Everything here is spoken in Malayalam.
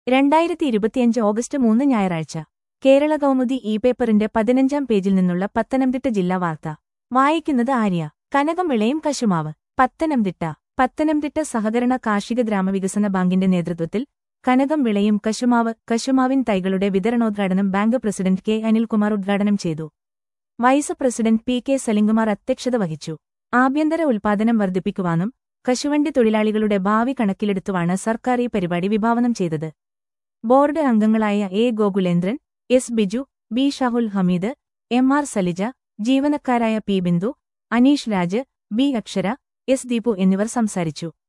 രണ്ടായിരത്തി ഇരുപത്തിയഞ്ച് ഓഗസ്റ്റ് മൂന്ന് ഞായറാഴ്ച കേരള കൗമുദി ഇ പേപ്പറിന്റെ പതിനഞ്ചാം പേജിൽ നിന്നുള്ള പത്തനംതിട്ട ജില്ലാ വാർത്ത വായിക്കുന്നത് ആര്യ കനകം വിളയും കശുമാവ് പത്തനംതിട്ട പത്തനംതിട്ട സഹകരണ കാർഷിക ഗ്രാമവികസന ബാങ്കിന്റെ നേതൃത്വത്തിൽ കനകം വിളയും കശുമാവ് കശുമാവിൻ തൈകളുടെ വിതരണോദ്ഘാടനം ബാങ്ക് പ്രസിഡന്റ് കെ അനിൽകുമാർ ഉദ്ഘാടനം ചെയ്തു vice president P K Salimkumar അധ്യക്ഷത വഹിച്ചു ആഭ്യന്തര ഉൽപാദനം വർദ്ധിപ്പിക്കുവാനും കശുവണ്ടി തൊഴിലാളികളുടെ ഭാവി കണക്കിലെടുത്തുവാണ് സർക്കാർ ഈ പരിപാടി വിഭാവനം ചെയ്തത് ബോർഡ് അംഗങ്ങളായ A Gokulendran S Biju B Shahul Hameed M R Salija ജീവനക്കാരായ P Bindu Aneesh Raj B Akshara S Deepu എന്നിവർ സംസാരിച്ചു